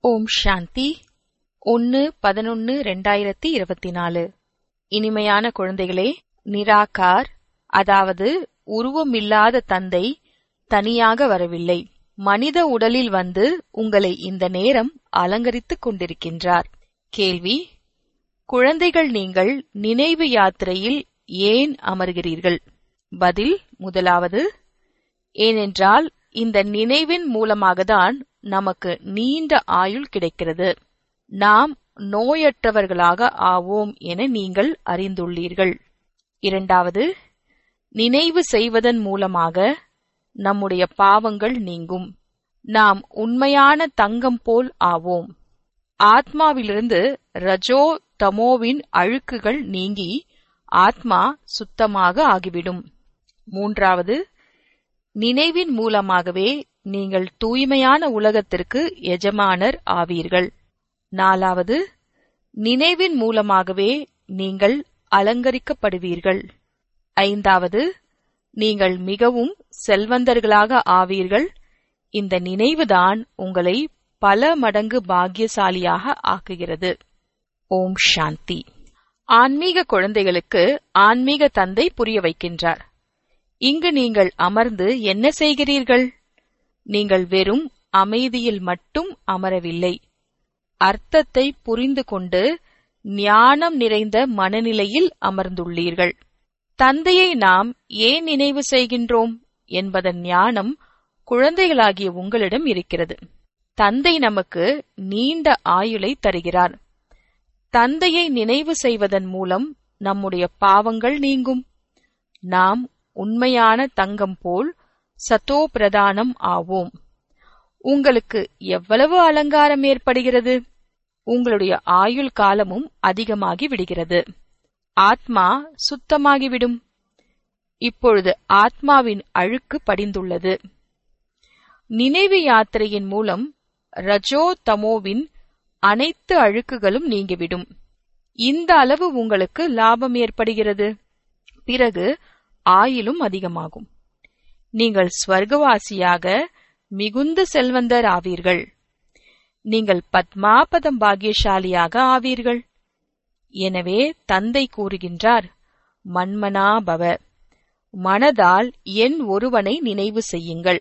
ஓம் சாந்தி ஒன்னு பதினொன்னு ரெண்டாயிரத்தி இருபத்தி நாலு இனிமையான குழந்தைகளே நிராகார் அதாவது உருவமில்லாத தந்தை தனியாக வரவில்லை மனித உடலில் வந்து உங்களை இந்த நேரம் அலங்கரித்துக் கொண்டிருக்கின்றார் கேள்வி குழந்தைகள் நீங்கள் நினைவு யாத்திரையில் ஏன் அமர்கிறீர்கள் பதில் முதலாவது ஏனென்றால் இந்த நினைவின் மூலமாகத்தான் நமக்கு நீண்ட ஆயுள் கிடைக்கிறது நாம் நோயற்றவர்களாக ஆவோம் என நீங்கள் அறிந்துள்ளீர்கள் இரண்டாவது நினைவு செய்வதன் மூலமாக நம்முடைய பாவங்கள் நீங்கும் நாம் உண்மையான தங்கம் போல் ஆவோம் ஆத்மாவிலிருந்து ரஜோ தமோவின் அழுக்குகள் நீங்கி ஆத்மா சுத்தமாக ஆகிவிடும் மூன்றாவது நினைவின் மூலமாகவே நீங்கள் தூய்மையான உலகத்திற்கு எஜமானர் ஆவீர்கள் நாலாவது நினைவின் மூலமாகவே நீங்கள் அலங்கரிக்கப்படுவீர்கள் ஐந்தாவது நீங்கள் மிகவும் செல்வந்தர்களாக ஆவீர்கள் இந்த நினைவுதான் உங்களை பல மடங்கு பாக்கியசாலியாக ஆக்குகிறது ஓம் சாந்தி ஆன்மீக குழந்தைகளுக்கு ஆன்மீக தந்தை புரிய வைக்கின்றார் இங்கு நீங்கள் அமர்ந்து என்ன செய்கிறீர்கள் நீங்கள் வெறும் அமைதியில் மட்டும் அமரவில்லை அர்த்தத்தை புரிந்து கொண்டு ஞானம் நிறைந்த மனநிலையில் அமர்ந்துள்ளீர்கள் தந்தையை நாம் ஏன் நினைவு செய்கின்றோம் என்பதன் ஞானம் குழந்தைகளாகிய உங்களிடம் இருக்கிறது தந்தை நமக்கு நீண்ட ஆயுளை தருகிறார் தந்தையை நினைவு செய்வதன் மூலம் நம்முடைய பாவங்கள் நீங்கும் நாம் உண்மையான தங்கம் போல் சத்தோ பிரதானம் ஆவோம் உங்களுக்கு எவ்வளவு அலங்காரம் ஏற்படுகிறது உங்களுடைய ஆயுள் காலமும் அதிகமாகி விடுகிறது ஆத்மா சுத்தமாகிவிடும் இப்பொழுது ஆத்மாவின் அழுக்கு படிந்துள்ளது நினைவு யாத்திரையின் மூலம் ரஜோ தமோவின் அனைத்து அழுக்குகளும் நீங்கிவிடும் இந்த அளவு உங்களுக்கு லாபம் ஏற்படுகிறது பிறகு ஆயிலும் அதிகமாகும் நீங்கள் ஸ்வர்கவாசியாக மிகுந்த செல்வந்தர் ஆவீர்கள் நீங்கள் பத்மாபதம் பாக்கியசாலியாக ஆவீர்கள் எனவே தந்தை கூறுகின்றார் மன்மனா பவ மனதால் என் ஒருவனை நினைவு செய்யுங்கள்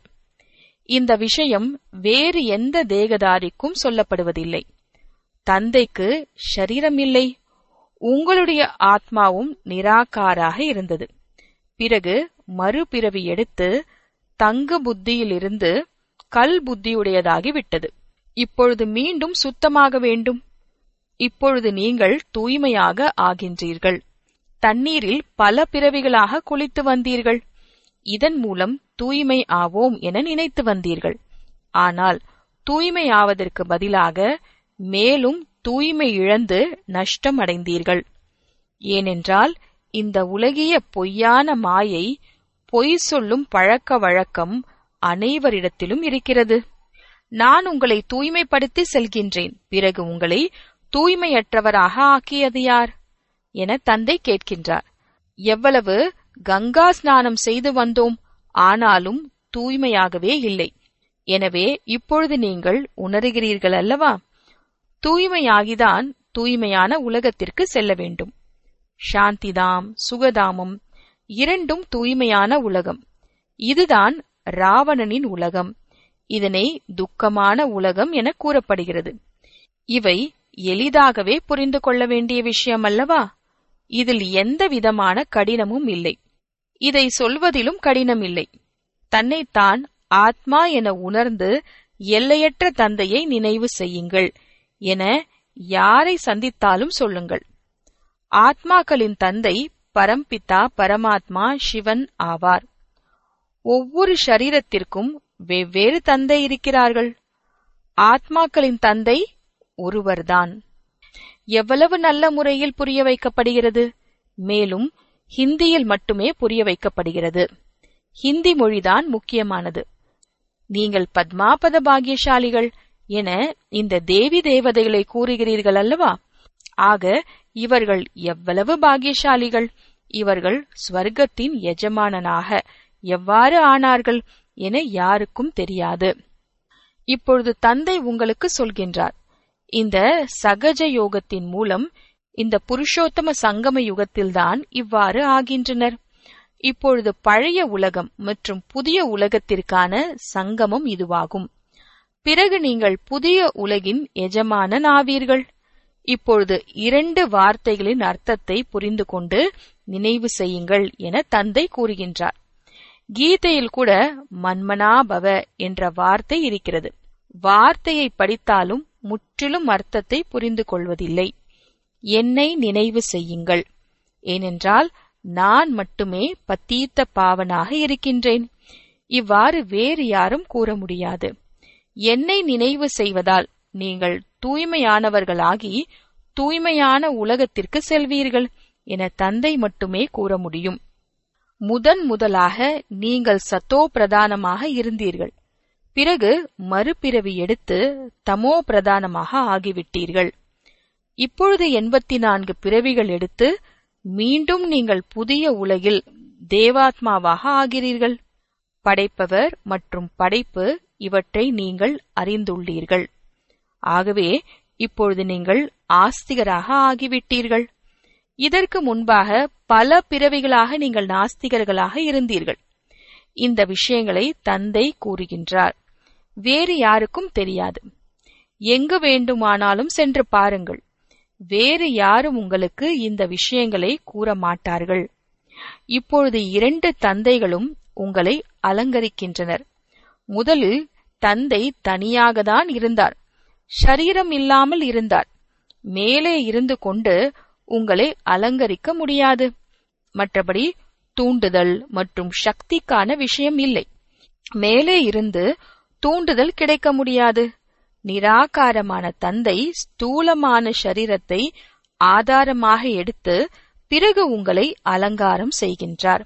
இந்த விஷயம் வேறு எந்த தேகதாரிக்கும் சொல்லப்படுவதில்லை தந்தைக்கு ஷரீரம் இல்லை உங்களுடைய ஆத்மாவும் நிராகாராக இருந்தது பிறகு மறுபிறவி எடுத்து தங்க புத்தியிலிருந்து கல் புத்தியுடையதாகி விட்டது இப்பொழுது மீண்டும் சுத்தமாக வேண்டும் இப்பொழுது நீங்கள் தூய்மையாக ஆகின்றீர்கள் தண்ணீரில் பல பிறவிகளாக குளித்து வந்தீர்கள் இதன் மூலம் தூய்மை ஆவோம் என நினைத்து வந்தீர்கள் ஆனால் தூய்மை ஆவதற்கு பதிலாக மேலும் தூய்மை இழந்து நஷ்டம் அடைந்தீர்கள் ஏனென்றால் இந்த உலகிய பொய்யான மாயை பொய் சொல்லும் பழக்க வழக்கம் அனைவரிடத்திலும் இருக்கிறது நான் உங்களை தூய்மைப்படுத்தி செல்கின்றேன் பிறகு உங்களை தூய்மையற்றவராக ஆக்கியது யார் என தந்தை கேட்கின்றார் எவ்வளவு கங்கா ஸ்நானம் செய்து வந்தோம் ஆனாலும் தூய்மையாகவே இல்லை எனவே இப்பொழுது நீங்கள் உணர்கிறீர்கள் அல்லவா தூய்மையாகிதான் தூய்மையான உலகத்திற்கு செல்ல வேண்டும் சாந்திதாம் சுகதாமம் இரண்டும் தூய்மையான உலகம் இதுதான் ராவணனின் உலகம் இதனை துக்கமான உலகம் என கூறப்படுகிறது இவை எளிதாகவே புரிந்து கொள்ள வேண்டிய விஷயம் அல்லவா இதில் எந்த விதமான கடினமும் இல்லை இதை சொல்வதிலும் கடினம் இல்லை தன்னைத்தான் ஆத்மா என உணர்ந்து எல்லையற்ற தந்தையை நினைவு செய்யுங்கள் என யாரை சந்தித்தாலும் சொல்லுங்கள் ஆத்மாக்களின் தந்தை பரம்பிதா பரமாத்மா சிவன் ஆவார் ஒவ்வொரு ஷரீரத்திற்கும் வெவ்வேறு தந்தை இருக்கிறார்கள் ஆத்மாக்களின் தந்தை ஒருவர்தான் எவ்வளவு நல்ல முறையில் புரிய வைக்கப்படுகிறது மேலும் ஹிந்தியில் மட்டுமே புரிய வைக்கப்படுகிறது ஹிந்தி மொழிதான் முக்கியமானது நீங்கள் பத்மாபத பாக்கியசாலிகள் என இந்த தேவி தேவதைகளை கூறுகிறீர்கள் அல்லவா ஆக இவர்கள் எவ்வளவு பாக்கியசாலிகள் இவர்கள் ஸ்வர்க்கத்தின் எஜமானனாக எவ்வாறு ஆனார்கள் என யாருக்கும் தெரியாது இப்பொழுது தந்தை உங்களுக்கு சொல்கின்றார் இந்த சகஜ யோகத்தின் மூலம் இந்த புருஷோத்தம சங்கம யுகத்தில்தான் இவ்வாறு ஆகின்றனர் இப்பொழுது பழைய உலகம் மற்றும் புதிய உலகத்திற்கான சங்கமம் இதுவாகும் பிறகு நீங்கள் புதிய உலகின் எஜமானன் ஆவீர்கள் இப்பொழுது இரண்டு வார்த்தைகளின் அர்த்தத்தை புரிந்து கொண்டு நினைவு செய்யுங்கள் என தந்தை கூறுகின்றார் கீதையில் கூட மன்மனாபவ என்ற வார்த்தை இருக்கிறது வார்த்தையை படித்தாலும் முற்றிலும் அர்த்தத்தை புரிந்து கொள்வதில்லை என்னை நினைவு செய்யுங்கள் ஏனென்றால் நான் மட்டுமே பத்தீத்த பாவனாக இருக்கின்றேன் இவ்வாறு வேறு யாரும் கூற முடியாது என்னை நினைவு செய்வதால் நீங்கள் தூய்மையானவர்களாகி தூய்மையான உலகத்திற்கு செல்வீர்கள் என தந்தை மட்டுமே கூற முடியும் முதன் முதலாக நீங்கள் சத்தோ பிரதானமாக இருந்தீர்கள் பிறகு மறுபிறவி எடுத்து தமோ பிரதானமாக ஆகிவிட்டீர்கள் இப்பொழுது எண்பத்தி நான்கு பிறவிகள் எடுத்து மீண்டும் நீங்கள் புதிய உலகில் தேவாத்மாவாக ஆகிறீர்கள் படைப்பவர் மற்றும் படைப்பு இவற்றை நீங்கள் அறிந்துள்ளீர்கள் ஆகவே இப்பொழுது நீங்கள் ஆஸ்திகராக ஆகிவிட்டீர்கள் இதற்கு முன்பாக பல பிறவிகளாக நீங்கள் நாஸ்திகர்களாக இருந்தீர்கள் இந்த விஷயங்களை தந்தை கூறுகின்றார் வேறு யாருக்கும் தெரியாது எங்கு வேண்டுமானாலும் சென்று பாருங்கள் வேறு யாரும் உங்களுக்கு இந்த விஷயங்களை கூற மாட்டார்கள் இப்பொழுது இரண்டு தந்தைகளும் உங்களை அலங்கரிக்கின்றனர் முதலில் தந்தை தனியாகத்தான் இருந்தார் ஷரீரம் இல்லாமல் இருந்தார் மேலே இருந்து கொண்டு உங்களை அலங்கரிக்க முடியாது மற்றபடி தூண்டுதல் மற்றும் சக்திக்கான விஷயம் இல்லை மேலே இருந்து தூண்டுதல் கிடைக்க முடியாது நிராகாரமான தந்தை ஸ்தூலமான சரீரத்தை ஆதாரமாக எடுத்து பிறகு உங்களை அலங்காரம் செய்கின்றார்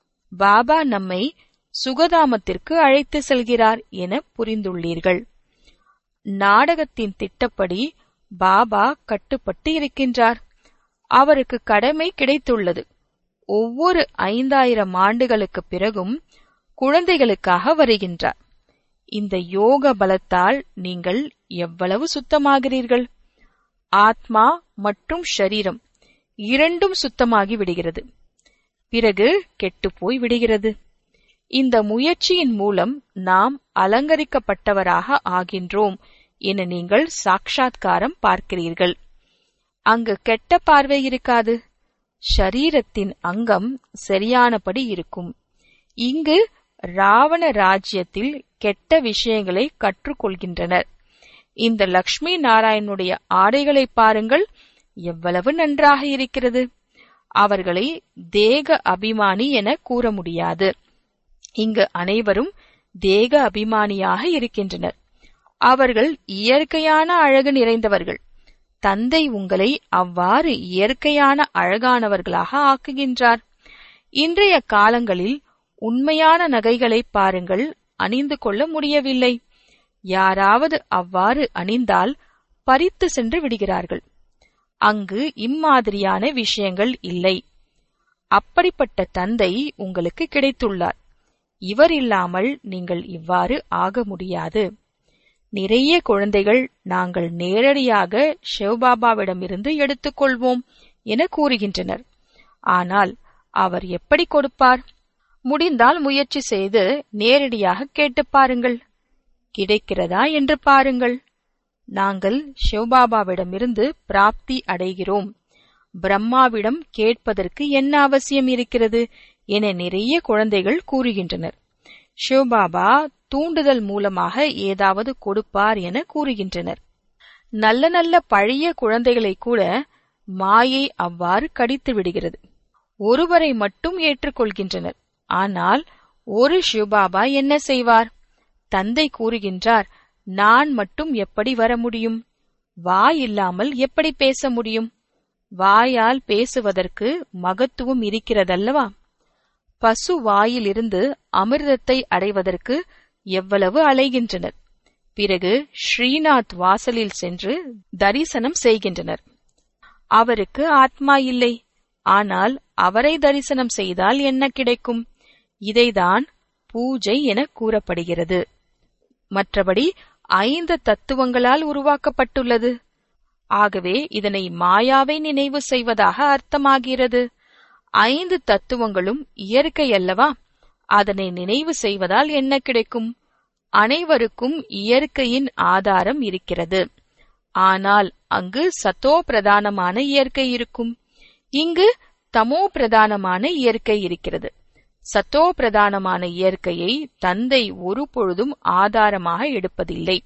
பாபா நம்மை சுகதாமத்திற்கு அழைத்து செல்கிறார் என புரிந்துள்ளீர்கள் நாடகத்தின் திட்டப்படி பாபா கட்டுப்பட்டு இருக்கின்றார் அவருக்கு கடமை கிடைத்துள்ளது ஒவ்வொரு ஐந்தாயிரம் ஆண்டுகளுக்கு பிறகும் குழந்தைகளுக்காக வருகின்றார் இந்த யோக பலத்தால் நீங்கள் எவ்வளவு சுத்தமாகிறீர்கள் ஆத்மா மற்றும் ஷரீரம் இரண்டும் சுத்தமாகி விடுகிறது பிறகு கெட்டுப்போய் விடுகிறது இந்த முயற்சியின் மூலம் நாம் அலங்கரிக்கப்பட்டவராக ஆகின்றோம் என நீங்கள் சாட்சாத்காரம் பார்க்கிறீர்கள் அங்கு கெட்ட பார்வை இருக்காது ஷரீரத்தின் அங்கம் சரியானபடி இருக்கும் இங்கு ராவண ராஜ்யத்தில் கெட்ட விஷயங்களை கற்றுக்கொள்கின்றனர் இந்த லக்ஷ்மி நாராயணனுடைய ஆடைகளை பாருங்கள் எவ்வளவு நன்றாக இருக்கிறது அவர்களை தேக அபிமானி என கூற முடியாது இங்கு அனைவரும் தேக அபிமானியாக இருக்கின்றனர் அவர்கள் இயற்கையான அழகு நிறைந்தவர்கள் தந்தை உங்களை அவ்வாறு இயற்கையான அழகானவர்களாக ஆக்குகின்றார் இன்றைய காலங்களில் உண்மையான நகைகளை பாருங்கள் அணிந்து கொள்ள முடியவில்லை யாராவது அவ்வாறு அணிந்தால் பறித்து சென்று விடுகிறார்கள் அங்கு இம்மாதிரியான விஷயங்கள் இல்லை அப்படிப்பட்ட தந்தை உங்களுக்கு கிடைத்துள்ளார் இவர் இல்லாமல் நீங்கள் இவ்வாறு ஆக முடியாது நிறைய குழந்தைகள் நாங்கள் நேரடியாக சிவபாபாவிடமிருந்து எடுத்துக்கொள்வோம் என கூறுகின்றனர் ஆனால் அவர் எப்படி கொடுப்பார் முடிந்தால் முயற்சி செய்து நேரடியாக கேட்டு பாருங்கள் கிடைக்கிறதா என்று பாருங்கள் நாங்கள் சிவபாபாவிடமிருந்து பிராப்தி அடைகிறோம் பிரம்மாவிடம் கேட்பதற்கு என்ன அவசியம் இருக்கிறது என நிறைய குழந்தைகள் கூறுகின்றனர் சிவபாபா தூண்டுதல் மூலமாக ஏதாவது கொடுப்பார் என கூறுகின்றனர் நல்ல நல்ல பழைய குழந்தைகளை கூட மாயை அவ்வாறு கடித்து விடுகிறது ஒருவரை மட்டும் ஏற்றுக்கொள்கின்றனர் ஆனால் ஒரு சிவபாபா என்ன செய்வார் தந்தை கூறுகின்றார் நான் மட்டும் எப்படி வர முடியும் வாய் இல்லாமல் எப்படி பேச முடியும் வாயால் பேசுவதற்கு மகத்துவம் இருக்கிறதல்லவா பசு வாயிலிருந்து அமிர்தத்தை அடைவதற்கு எவ்வளவு அலைகின்றனர் பிறகு ஸ்ரீநாத் வாசலில் சென்று தரிசனம் செய்கின்றனர் அவருக்கு ஆத்மா இல்லை ஆனால் அவரை தரிசனம் செய்தால் என்ன கிடைக்கும் இதைதான் பூஜை என கூறப்படுகிறது மற்றபடி ஐந்து தத்துவங்களால் உருவாக்கப்பட்டுள்ளது ஆகவே இதனை மாயாவை நினைவு செய்வதாக அர்த்தமாகிறது ஐந்து தத்துவங்களும் இயற்கை அல்லவா அதனை நினைவு செய்வதால் என்ன கிடைக்கும் அனைவருக்கும் இயற்கையின் ஆதாரம் இருக்கிறது ஆனால் அங்கு சத்தோ பிரதானமான இயற்கை இருக்கும் இங்கு தமோ பிரதானமான இயற்கை இருக்கிறது சத்தோ பிரதானமான இயற்கையை தந்தை ஒரு பொழுதும் ஆதாரமாக எடுப்பதில்லை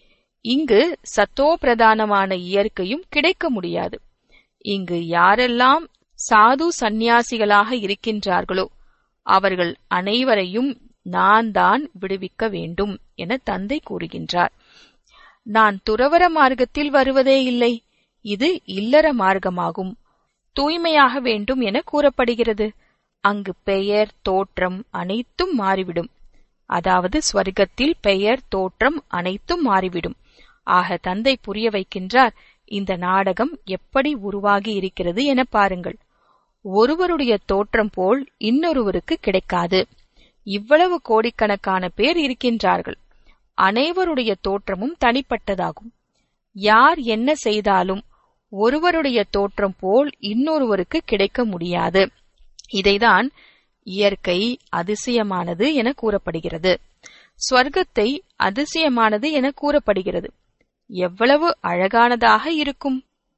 இங்கு சத்தோ பிரதானமான இயற்கையும் கிடைக்க முடியாது இங்கு யாரெல்லாம் சாது சந்நியாசிகளாக இருக்கின்றார்களோ அவர்கள் அனைவரையும் நான் தான் விடுவிக்க வேண்டும் என தந்தை கூறுகின்றார் நான் துறவர மார்க்கத்தில் வருவதே இல்லை இது இல்லற மார்க்கமாகும் தூய்மையாக வேண்டும் என கூறப்படுகிறது அங்கு பெயர் தோற்றம் அனைத்தும் மாறிவிடும் அதாவது ஸ்வர்க்கத்தில் பெயர் தோற்றம் அனைத்தும் மாறிவிடும் ஆக தந்தை புரிய வைக்கின்றார் இந்த நாடகம் எப்படி உருவாகி இருக்கிறது என பாருங்கள் ஒருவருடைய தோற்றம் போல் இன்னொருவருக்கு கிடைக்காது இவ்வளவு கோடிக்கணக்கான பேர் இருக்கின்றார்கள் அனைவருடைய தோற்றமும் தனிப்பட்டதாகும் யார் என்ன செய்தாலும் ஒருவருடைய தோற்றம் போல் இன்னொருவருக்கு கிடைக்க முடியாது இதைதான் இயற்கை அதிசயமானது என கூறப்படுகிறது ஸ்வர்க்கத்தை அதிசயமானது என கூறப்படுகிறது எவ்வளவு அழகானதாக இருக்கும்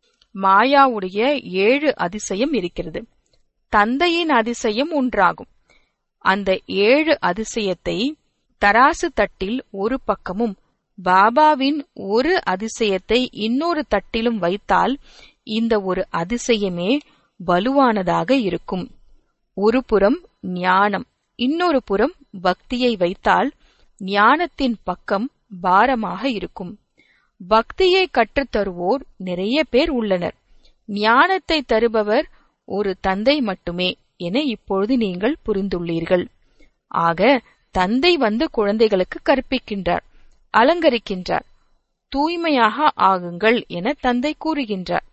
மாயாவுடைய ஏழு அதிசயம் இருக்கிறது தந்தையின் அதிசயம் ஒன்றாகும் அந்த ஏழு அதிசயத்தை தராசு தட்டில் ஒரு பக்கமும் பாபாவின் ஒரு அதிசயத்தை இன்னொரு தட்டிலும் வைத்தால் இந்த ஒரு அதிசயமே வலுவானதாக இருக்கும் ஒரு புறம் ஞானம் இன்னொரு புறம் பக்தியை வைத்தால் ஞானத்தின் பக்கம் பாரமாக இருக்கும் பக்தியை கற்றுத்தருவோர் நிறைய பேர் உள்ளனர் ஞானத்தை தருபவர் ஒரு தந்தை மட்டுமே என இப்பொழுது நீங்கள் புரிந்துள்ளீர்கள் ஆக தந்தை வந்து குழந்தைகளுக்கு கற்பிக்கின்றார் அலங்கரிக்கின்றார் தூய்மையாக ஆகுங்கள் என தந்தை கூறுகின்றார்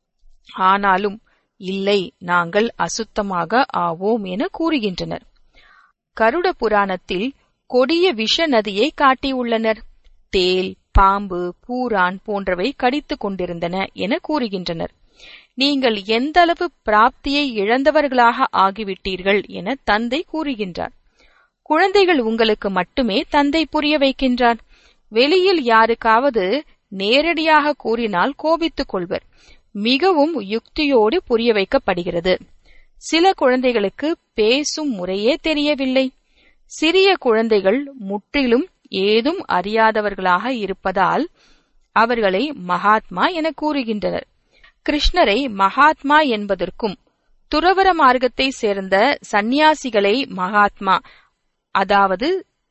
ஆனாலும் இல்லை நாங்கள் அசுத்தமாக ஆவோம் என கூறுகின்றனர் கருட புராணத்தில் கொடிய விஷ நதியை காட்டியுள்ளனர் தேல் பாம்பு பூரான் போன்றவை கடித்துக் கொண்டிருந்தன என கூறுகின்றனர் நீங்கள் எந்தளவு பிராப்தியை இழந்தவர்களாக ஆகிவிட்டீர்கள் என தந்தை கூறுகின்றார் குழந்தைகள் உங்களுக்கு மட்டுமே தந்தை புரிய வைக்கின்றார் வெளியில் யாருக்காவது நேரடியாக கூறினால் கோபித்துக் கொள்வர் மிகவும் யுக்தியோடு புரிய வைக்கப்படுகிறது சில குழந்தைகளுக்கு பேசும் முறையே தெரியவில்லை சிறிய குழந்தைகள் முற்றிலும் ஏதும் அறியாதவர்களாக இருப்பதால் அவர்களை மகாத்மா என கூறுகின்றனர் கிருஷ்ணரை மகாத்மா என்பதற்கும் துறவர மார்க்கத்தை சேர்ந்த சந்நியாசிகளை மகாத்மா அதாவது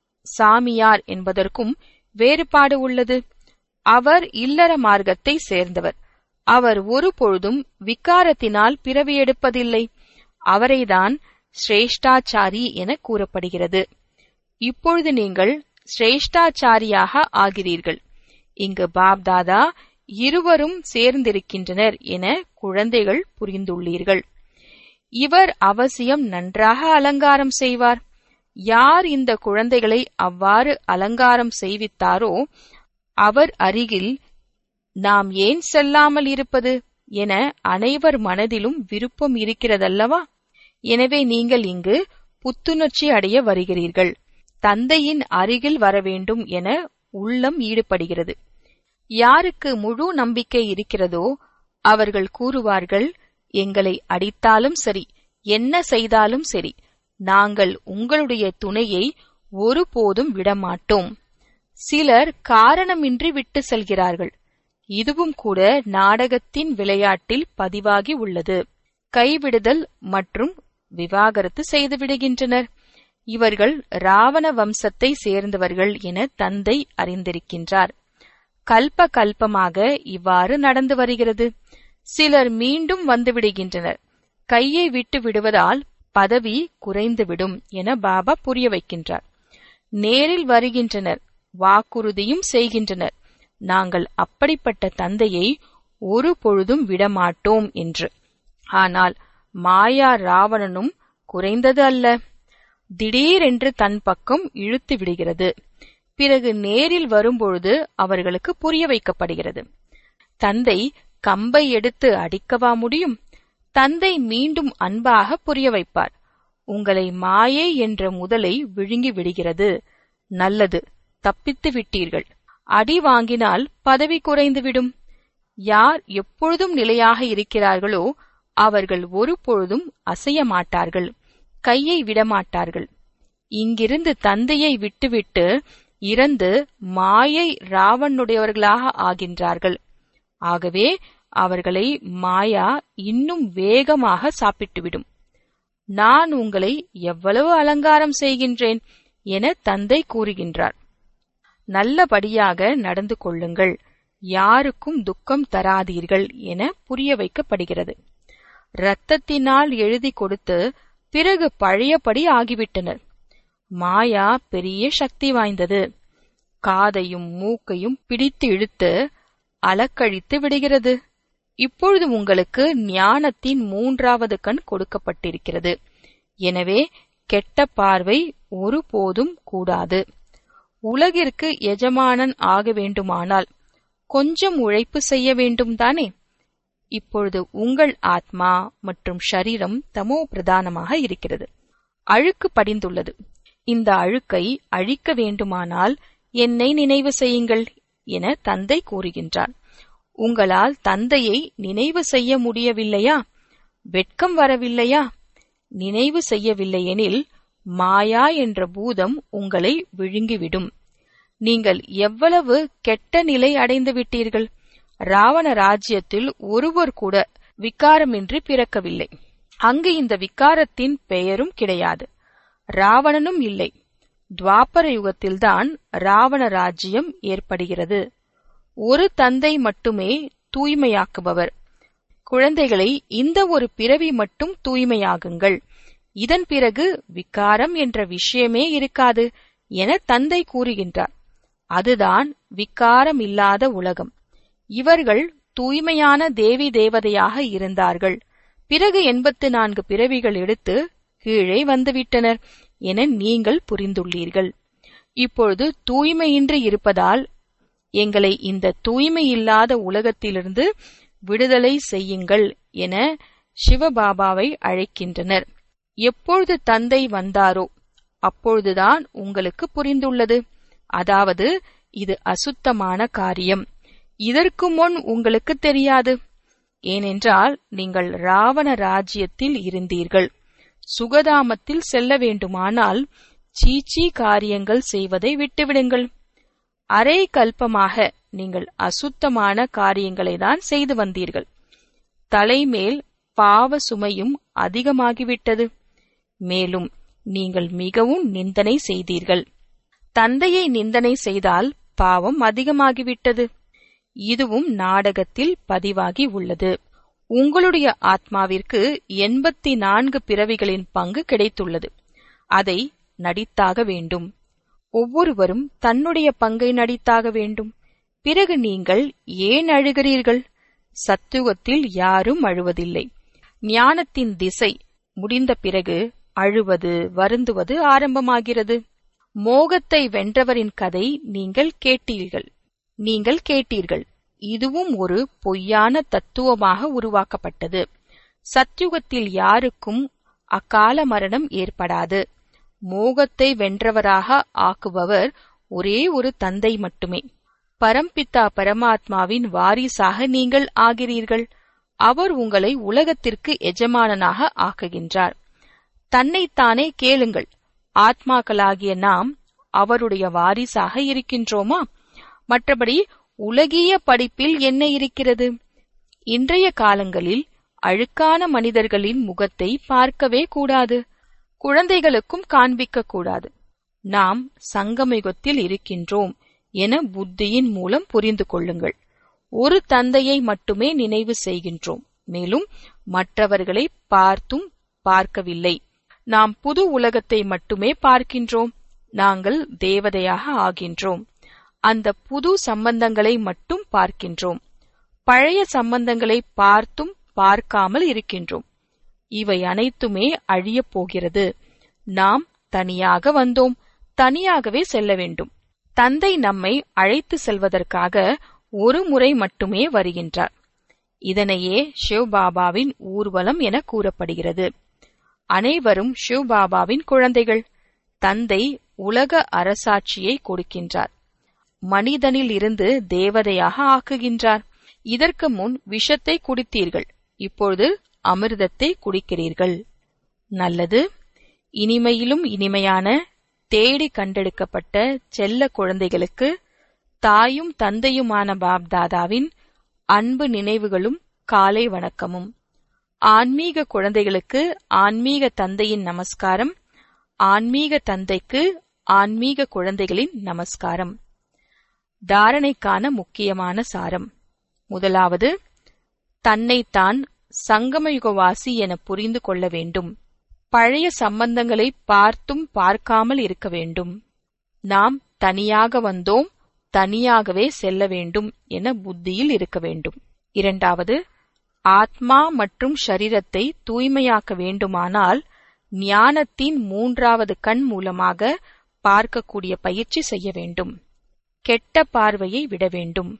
சாமியார் என்பதற்கும் வேறுபாடு உள்ளது அவர் இல்லற மார்க்கத்தை சேர்ந்தவர் அவர் ஒரு பொழுதும் விக்காரத்தினால் பிறவியெடுப்பதில்லை அவரைதான் சிரேஷ்டாச்சாரி என கூறப்படுகிறது இப்பொழுது நீங்கள் சிரேஷ்டாச்சாரியாக ஆகிறீர்கள் இங்கு பாப்தாதா இருவரும் சேர்ந்திருக்கின்றனர் என குழந்தைகள் புரிந்துள்ளீர்கள் இவர் அவசியம் நன்றாக அலங்காரம் செய்வார் யார் இந்த குழந்தைகளை அவ்வாறு அலங்காரம் செய்வித்தாரோ அவர் அருகில் நாம் ஏன் செல்லாமல் இருப்பது என அனைவர் மனதிலும் விருப்பம் இருக்கிறதல்லவா எனவே நீங்கள் இங்கு புத்துணர்ச்சி அடைய வருகிறீர்கள் தந்தையின் அருகில் வர வேண்டும் என உள்ளம் ஈடுபடுகிறது யாருக்கு முழு நம்பிக்கை இருக்கிறதோ அவர்கள் கூறுவார்கள் எங்களை அடித்தாலும் சரி என்ன செய்தாலும் சரி நாங்கள் உங்களுடைய துணையை ஒருபோதும் விடமாட்டோம் சிலர் காரணமின்றி விட்டு செல்கிறார்கள் இதுவும் கூட நாடகத்தின் விளையாட்டில் பதிவாகி உள்ளது கைவிடுதல் மற்றும் விவாகரத்து செய்து விடுகின்றனர் இவர்கள் ராவண வம்சத்தை சேர்ந்தவர்கள் என தந்தை அறிந்திருக்கின்றார் கல்ப கல்பமாக இவ்வாறு நடந்து வருகிறது சிலர் மீண்டும் வந்துவிடுகின்றனர் கையை விட்டு விடுவதால் பதவி குறைந்துவிடும் என பாபா புரிய வைக்கின்றார் நேரில் வருகின்றனர் வாக்குறுதியும் செய்கின்றனர் நாங்கள் அப்படிப்பட்ட தந்தையை ஒரு பொழுதும் விடமாட்டோம் என்று ஆனால் மாயா ராவணனும் குறைந்தது அல்ல திடீரென்று தன் பக்கம் இழுத்து விடுகிறது பிறகு நேரில் வரும்பொழுது அவர்களுக்கு புரிய வைக்கப்படுகிறது தந்தை கம்பை எடுத்து அடிக்கவா முடியும் தந்தை மீண்டும் அன்பாக புரிய வைப்பார் உங்களை மாயை என்ற முதலை விழுங்கி விடுகிறது நல்லது தப்பித்து விட்டீர்கள் அடி வாங்கினால் பதவி குறைந்துவிடும் யார் எப்பொழுதும் நிலையாக இருக்கிறார்களோ அவர்கள் ஒரு பொழுதும் அசைய மாட்டார்கள் கையை விடமாட்டார்கள் இங்கிருந்து தந்தையை விட்டுவிட்டு இறந்து மாயை ராவனுடையவர்களாக ஆகின்றார்கள் ஆகவே அவர்களை மாயா இன்னும் வேகமாக சாப்பிட்டுவிடும் நான் உங்களை எவ்வளவு அலங்காரம் செய்கின்றேன் என தந்தை கூறுகின்றார் நல்லபடியாக நடந்து கொள்ளுங்கள் யாருக்கும் துக்கம் தராதீர்கள் என புரிய வைக்கப்படுகிறது இரத்தத்தினால் எழுதி கொடுத்து பிறகு பழையபடி ஆகிவிட்டனர் மாயா பெரிய சக்தி வாய்ந்தது காதையும் மூக்கையும் பிடித்து இழுத்து அலக்கழித்து விடுகிறது இப்பொழுது உங்களுக்கு ஞானத்தின் மூன்றாவது கண் கொடுக்கப்பட்டிருக்கிறது எனவே கெட்ட பார்வை ஒருபோதும் கூடாது உலகிற்கு எஜமானன் ஆக வேண்டுமானால் கொஞ்சம் உழைப்பு செய்ய வேண்டும் தானே இப்பொழுது உங்கள் ஆத்மா மற்றும் ஷரீரம் தமோ பிரதானமாக இருக்கிறது அழுக்கு படிந்துள்ளது இந்த அழுக்கை அழிக்க வேண்டுமானால் என்னை நினைவு செய்யுங்கள் என தந்தை கூறுகின்றார் உங்களால் தந்தையை நினைவு செய்ய முடியவில்லையா வெட்கம் வரவில்லையா நினைவு செய்யவில்லையெனில் மாயா என்ற பூதம் உங்களை விழுங்கிவிடும் நீங்கள் எவ்வளவு கெட்ட நிலை அடைந்து விட்டீர்கள் ராவண ராஜ்யத்தில் ஒருவர் கூட விக்காரமின்றி பிறக்கவில்லை அங்கு இந்த விக்காரத்தின் பெயரும் கிடையாது ராவணனும் இல்லை துவாபர யுகத்தில்தான் ராவண ராஜ்யம் ஏற்படுகிறது ஒரு தந்தை மட்டுமே தூய்மையாக்குபவர் குழந்தைகளை இந்த ஒரு பிறவி மட்டும் தூய்மையாகுங்கள் இதன் பிறகு விக்காரம் என்ற விஷயமே இருக்காது என தந்தை கூறுகின்றார் அதுதான் விக்காரம் இல்லாத உலகம் இவர்கள் தூய்மையான தேவி தேவதையாக இருந்தார்கள் பிறகு எண்பத்து நான்கு பிறவிகள் எடுத்து கீழே வந்துவிட்டனர் என நீங்கள் புரிந்துள்ளீர்கள் இப்பொழுது தூய்மையின்றி இருப்பதால் எங்களை இந்த தூய்மை இல்லாத உலகத்திலிருந்து விடுதலை செய்யுங்கள் என சிவபாபாவை அழைக்கின்றனர் எப்பொழுது தந்தை வந்தாரோ அப்பொழுதுதான் உங்களுக்கு புரிந்துள்ளது அதாவது இது அசுத்தமான காரியம் இதற்கு முன் உங்களுக்கு தெரியாது ஏனென்றால் நீங்கள் ராவண ராஜ்யத்தில் இருந்தீர்கள் சுகதாமத்தில் செல்ல வேண்டுமானால் சீச்சி காரியங்கள் செய்வதை விட்டுவிடுங்கள் அரை கல்பமாக நீங்கள் அசுத்தமான காரியங்களை தான் செய்து வந்தீர்கள் தலைமேல் பாவ சுமையும் அதிகமாகிவிட்டது மேலும் நீங்கள் மிகவும் நிந்தனை செய்தீர்கள் தந்தையை நிந்தனை செய்தால் பாவம் அதிகமாகிவிட்டது இதுவும் நாடகத்தில் பதிவாகி உள்ளது உங்களுடைய ஆத்மாவிற்கு எண்பத்தி நான்கு பிறவிகளின் பங்கு கிடைத்துள்ளது அதை நடித்தாக வேண்டும் ஒவ்வொருவரும் தன்னுடைய பங்கை நடித்தாக வேண்டும் பிறகு நீங்கள் ஏன் அழுகிறீர்கள் சத்துவத்தில் யாரும் அழுவதில்லை ஞானத்தின் திசை முடிந்த பிறகு அழுவது வருந்துவது ஆரம்பமாகிறது மோகத்தை வென்றவரின் கதை நீங்கள் கேட்டீர்கள் நீங்கள் கேட்டீர்கள் இதுவும் ஒரு பொய்யான தத்துவமாக உருவாக்கப்பட்டது சத்யுகத்தில் யாருக்கும் அக்கால மரணம் ஏற்படாது மோகத்தை வென்றவராக ஆக்குபவர் ஒரே ஒரு தந்தை மட்டுமே பரம்பித்தா பரமாத்மாவின் வாரிசாக நீங்கள் ஆகிறீர்கள் அவர் உங்களை உலகத்திற்கு எஜமானனாக ஆக்குகின்றார் தன்னைத்தானே கேளுங்கள் ஆத்மாக்களாகிய நாம் அவருடைய வாரிசாக இருக்கின்றோமா மற்றபடி உலகிய படிப்பில் என்ன இருக்கிறது இன்றைய காலங்களில் அழுக்கான மனிதர்களின் முகத்தை பார்க்கவே கூடாது குழந்தைகளுக்கும் காண்பிக்க கூடாது நாம் சங்கமிகத்தில் இருக்கின்றோம் என புத்தியின் மூலம் புரிந்து கொள்ளுங்கள் ஒரு தந்தையை மட்டுமே நினைவு செய்கின்றோம் மேலும் மற்றவர்களை பார்த்தும் பார்க்கவில்லை நாம் புது உலகத்தை மட்டுமே பார்க்கின்றோம் நாங்கள் தேவதையாக ஆகின்றோம் அந்த புது சம்பந்தங்களை மட்டும் பார்க்கின்றோம் பழைய சம்பந்தங்களை பார்த்தும் பார்க்காமல் இருக்கின்றோம் இவை அனைத்துமே அழியப் போகிறது நாம் தனியாக வந்தோம் தனியாகவே செல்ல வேண்டும் தந்தை நம்மை அழைத்து செல்வதற்காக ஒரு முறை மட்டுமே வருகின்றார் இதனையே சிவபாபாவின் ஊர்வலம் என கூறப்படுகிறது அனைவரும் சிவபாபாவின் குழந்தைகள் தந்தை உலக அரசாட்சியை கொடுக்கின்றார் மனிதனில் இருந்து தேவதையாக ஆக்குகின்றார் இதற்கு முன் விஷத்தை குடித்தீர்கள் இப்பொழுது அமிர்தத்தை குடிக்கிறீர்கள் நல்லது இனிமையிலும் இனிமையான தேடி கண்டெடுக்கப்பட்ட செல்ல குழந்தைகளுக்கு தாயும் தந்தையுமான பாப்தாதாவின் அன்பு நினைவுகளும் காலை வணக்கமும் ஆன்மீக குழந்தைகளுக்கு ஆன்மீக தந்தையின் நமஸ்காரம் ஆன்மீக தந்தைக்கு ஆன்மீக குழந்தைகளின் நமஸ்காரம் தாரணைக்கான முக்கியமான சாரம் முதலாவது தன்னைத்தான் சங்கமயுகவாசி என புரிந்து கொள்ள வேண்டும் பழைய சம்பந்தங்களை பார்த்தும் பார்க்காமல் இருக்க வேண்டும் நாம் தனியாக வந்தோம் தனியாகவே செல்ல வேண்டும் என புத்தியில் இருக்க வேண்டும் இரண்டாவது ஆத்மா மற்றும் ஷரீரத்தை தூய்மையாக்க வேண்டுமானால் ஞானத்தின் மூன்றாவது கண் மூலமாக பார்க்கக்கூடிய பயிற்சி செய்ய வேண்டும் கெட்ட பார்வையை விட வேண்டும்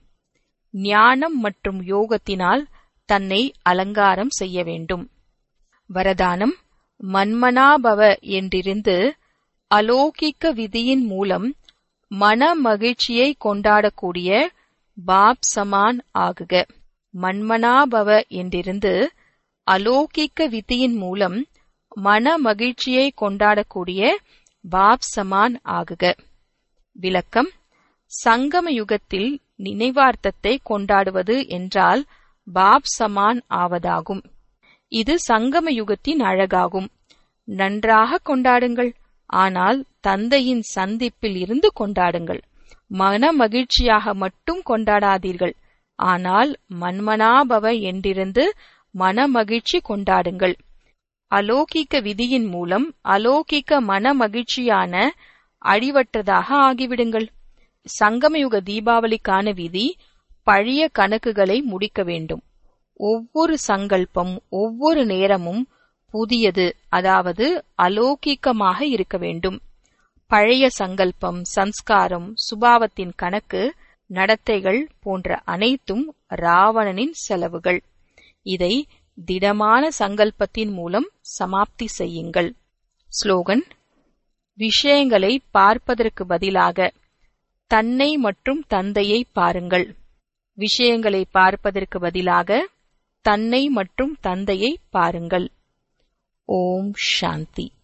ஞானம் மற்றும் யோகத்தினால் தன்னை அலங்காரம் செய்ய வேண்டும் வரதானம் மன்மனாபவ என்றிருந்து அலோகிக்க விதியின் மூலம் மன மகிழ்ச்சியை கொண்டாடக்கூடிய பாப் சமான் ஆகுக மன்மனாபவ என்றிருந்து அலோகிக்க விதியின் மூலம் மன மகிழ்ச்சியை கொண்டாடக்கூடிய பாப் சமான் ஆகுக விளக்கம் சங்கம யுகத்தில் நினைவார்த்தத்தை கொண்டாடுவது என்றால் பாப் சமான் ஆவதாகும் இது சங்கம யுகத்தின் அழகாகும் நன்றாக கொண்டாடுங்கள் ஆனால் தந்தையின் சந்திப்பில் இருந்து கொண்டாடுங்கள் மன மகிழ்ச்சியாக மட்டும் கொண்டாடாதீர்கள் ஆனால் மன்மனாபவ என்றிருந்து மன மகிழ்ச்சி கொண்டாடுங்கள் அலோகிக்க விதியின் மூலம் அலோகிக்க மன மகிழ்ச்சியான அழிவற்றதாக ஆகிவிடுங்கள் சங்கமயுக தீபாவளிக்கான விதி பழைய கணக்குகளை முடிக்க வேண்டும் ஒவ்வொரு சங்கல்பம் ஒவ்வொரு நேரமும் புதியது அதாவது அலோகிக்கமாக இருக்க வேண்டும் பழைய சங்கல்பம் சம்ஸ்காரம் சுபாவத்தின் கணக்கு நடத்தைகள் போன்ற அனைத்தும் ராவணனின் செலவுகள் இதை திடமான சங்கல்பத்தின் மூலம் சமாப்தி செய்யுங்கள் ஸ்லோகன் விஷயங்களை பார்ப்பதற்கு பதிலாக தன்னை மற்றும் தந்தையை பாருங்கள் விஷயங்களை பார்ப்பதற்கு பதிலாக தன்னை மற்றும் தந்தையை பாருங்கள் ஓம் சாந்தி